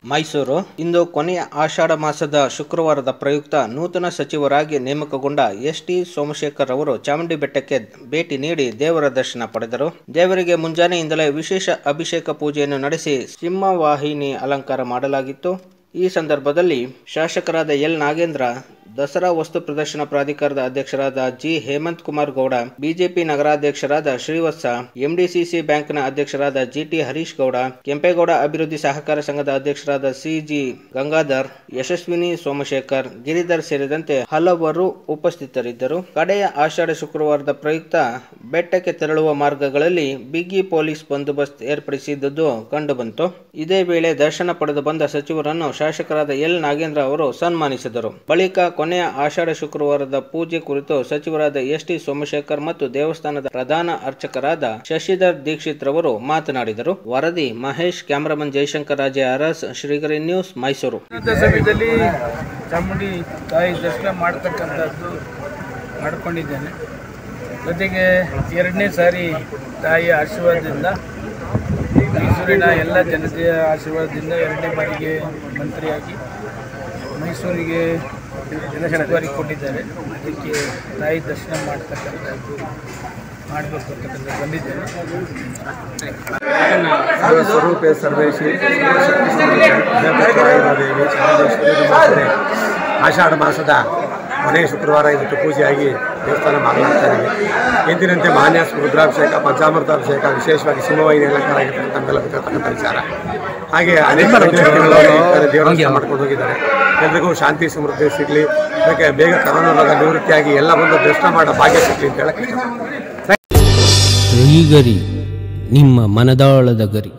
ಮೈಸೂರು ಇಂದು ಕೊನೆಯ ಆಷಾಢ ಮಾಸದ ಶುಕ್ರವಾರದ ಪ್ರಯುಕ್ತ ನೂತನ ಸಚಿವರಾಗಿ ನೇಮಕಗೊಂಡ ಎಸ್ ಟಿ ಸೋಮಶೇಖರ್ ಅವರು ಚಾಮುಂಡಿ ಬೆಟ್ಟಕ್ಕೆ ಭೇಟಿ ನೀಡಿ ದೇವರ ದರ್ಶನ ಪಡೆದರು ದೇವರಿಗೆ ಮುಂಜಾನೆಯಿಂದಲೇ ವಿಶೇಷ ಅಭಿಷೇಕ ಪೂಜೆಯನ್ನು ನಡೆಸಿ ಸಿಂಹವಾಹಿನಿ ಅಲಂಕಾರ ಮಾಡಲಾಗಿತ್ತು ಈ ಸಂದರ್ಭದಲ್ಲಿ ಶಾಸಕರಾದ ಎಲ್ ನಾಗೇಂದ್ರ ದಸರಾ ವಸ್ತು ಪ್ರದರ್ಶನ ಪ್ರಾಧಿಕಾರದ ಅಧ್ಯಕ್ಷರಾದ ಜಿ ಹೇಮಂತ್ ಕುಮಾರ್ ಗೌಡ ಬಿಜೆಪಿ ನಗರಾಧ್ಯಕ್ಷರಾದ ಶ್ರೀವತ್ಸ ಎಂಡಿಸಿಸಿ ಬ್ಯಾಂಕ್ನ ಅಧ್ಯಕ್ಷರಾದ ಜಿಟಿ ಹರೀಶ್ ಗೌಡ ಕೆಂಪೇಗೌಡ ಅಭಿವೃದ್ಧಿ ಸಹಕಾರ ಸಂಘದ ಅಧ್ಯಕ್ಷರಾದ ಸಿಜಿ ಗಂಗಾಧರ್ ಯಶಸ್ವಿನಿ ಸೋಮಶೇಖರ್ ಗಿರಿಧರ್ ಸೇರಿದಂತೆ ಹಲವರು ಉಪಸ್ಥಿತರಿದ್ದರು ಕಡೆಯ ಆಷಾಢ ಶುಕ್ರವಾರದ ಪ್ರಯುಕ್ತ ಬೆಟ್ಟಕ್ಕೆ ತೆರಳುವ ಮಾರ್ಗಗಳಲ್ಲಿ ಬಿಗಿ ಪೊಲೀಸ್ ಬಂದೋಬಸ್ತ್ ಏರ್ಪಡಿಸಿದ್ದುದು ಕಂಡುಬಂತು ಇದೇ ವೇಳೆ ದರ್ಶನ ಪಡೆದು ಬಂದ ಸಚಿವರನ್ನು ಶಾಸಕರಾದ ಎಲ್ ನಾಗೇಂದ್ರ ಅವರು ಸನ್ಮಾನಿಸಿದರು ಬಳಿಕ ಕೊನೆಯ ಆಷಾಢ ಶುಕ್ರವಾರದ ಪೂಜೆ ಕುರಿತು ಸಚಿವರಾದ ಎಸ್ ಟಿ ಸೋಮಶೇಖರ್ ಮತ್ತು ದೇವಸ್ಥಾನದ ಪ್ರಧಾನ ಅರ್ಚಕರಾದ ಶಶಿಧರ್ ದೀಕ್ಷಿತ್ ರವರು ಮಾತನಾಡಿದರು ವರದಿ ಮಹೇಶ್ ಕ್ಯಾಮರಾಮನ್ ಜಯಶಂಕರ್ ರಾಜೆ ಅರಸ್ ಶ್ರೀಗರಿ ನ್ಯೂಸ್ ಮೈಸೂರು ದಿನದ ಸಮಯದಲ್ಲಿ ಚಾಮುಂಡಿ ತಾಯಿ ದರ್ಶನ ಮಾಡ್ತಕ್ಕಂಥದ್ದು ಮಾಡ್ಕೊಂಡಿದ್ದೇನೆ ಜೊತೆಗೆ ಎರಡನೇ ಸಾರಿ ತಾಯಿಯ ಆಶೀರ್ವಾದದಿಂದ ಮೈಸೂರಿನ ಎಲ್ಲ ಜನತೆಯ ಆಶೀರ್ವಾದದಿಂದ ಎರಡನೇ ಬಾರಿಗೆ ಮಂತ್ರಿಯಾಗಿ ಮೈಸೂರಿಗೆ ಸಚಿವರಿಗೆ ಕೊಟ್ಟಿದ್ದಾರೆ ಅದಕ್ಕೆ ತಾಯಿ ದರ್ಶನ ಮಾಡ್ತಕ್ಕಂಥದ್ದು ಮಾಡಬೇಕು ಅಂತಕ್ಕಂಥ ಬಂದಿದ್ದೇನೆ ಸ್ವರೂಪೆ ಸರ್ವೇಶಿ ದೇವಿ ಚಾಮುಂಡೇಶ್ವರಿ ಆಷಾಢ ಮಾಸದ ಕೊನೆಯ ಶುಕ್ರವಾರ ಇವತ್ತು ಪೂಜೆಯಾಗಿ ದೇವಸ್ಥಾನ ಮಾಡಲಾಗ್ತಾ ಇದೆ ಎಂದಿನಂತೆ ಮಾನ್ಯ ರುದ್ರಾಭಿಷೇಕ ಪಂಚಾಮೃತಾಭಿಷೇಕ ವಿಶೇಷವಾಗಿ ಸಿಂಹವಾಹಿನಿ ಅಲಂಕಾರ ಆಗಿರ್ತಕ್ಕಂಥ ನಮ್ಮೆಲ್ಲ ಗೊತ್ತಿರ್ತಕ್ಕಂಥ ವಿಚಾರ ಹಾಗೆ ಅನೇಕ ದೇವರ ಮಾಡ್ಕೊಂಡು ಹೋಗಿದ್ದಾರೆ ಎಲ್ರಿಗೂ ಶಾಂತಿ ಸಮೃದ್ಧಿ ಸಿಗಲಿ ಅದಕ್ಕೆ ಬೇಗ ಕರೋನಾ ರೋಗ ನಿವೃತ್ತಿಯಾಗಿ ಎಲ್ಲ ಬಂದು ದರ್ಶನ ಮಾಡೋ ಭಾಗ್ಯ ಸಿಗಲಿ ಅಂತ ಹೇಳಕ್ಕೆ ಇಷ್ಟಪಡ್ತೀನಿ. ಶ್ರೀಗರಿ ನಿಮ್ಮ ಮನದಾಳದ ಗರಿ